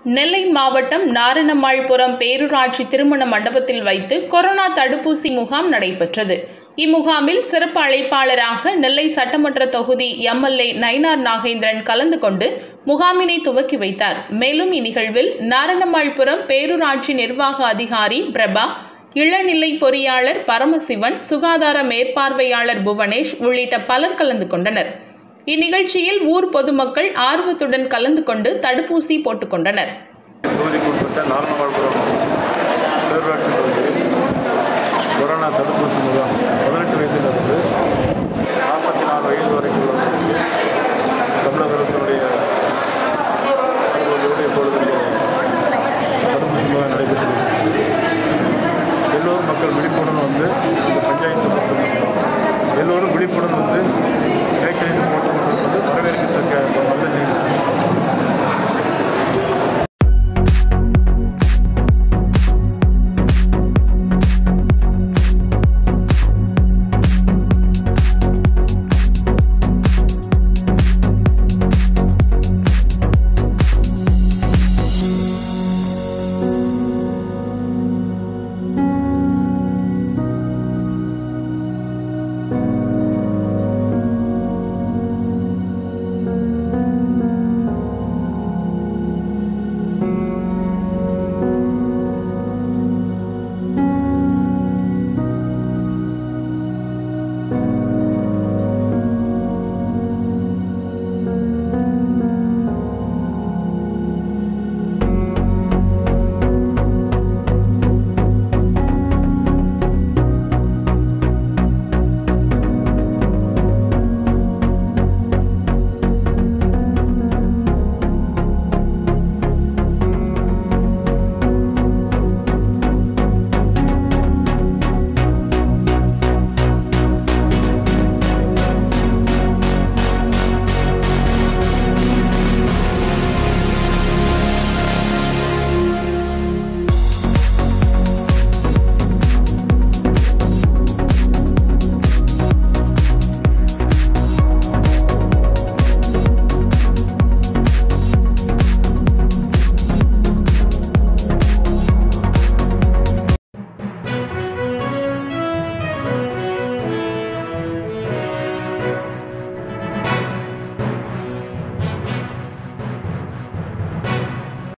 நெல்லை மாவட்டம் நாரணம்மாள்புரம் பேரூராட்சி திருமண மண்டபத்தில் வைத்து கொரோனா தடுப்பூசி முகாம் நடைபெற்றது இம்முகாமில் சிறப்பு அழைப்பாளராக நெல்லை சட்டமன்ற தொகுதி எம்எல்ஏ நயினார் நாகேந்திரன் கலந்து கொண்டு முகாமினை துவக்கி வைத்தார் மேலும் இந்நிகழ்வில் நாரணம்மாள்புரம் பேரூராட்சி நிர்வாக அதிகாரி பிரபா இளநிலை பொறியாளர் பரமசிவன் சுகாதார மேற்பார்வையாளர் புவனேஷ் உள்ளிட்ட பலர் கலந்து கொண்டனர் இந்நிகழ்ச்சியில் ஊர் பொதுமக்கள் ஆர்வத்துடன் கலந்து கொண்டு தடுப்பூசி போட்டுக் கொண்டனர் தொகுதிக்குட்பட்ட நாரணவாழ்புரம் பேரூராட்சி பகுதியில் கொரோனா தடுப்பூசி முகாம் பதினெட்டு வயதிலிருந்து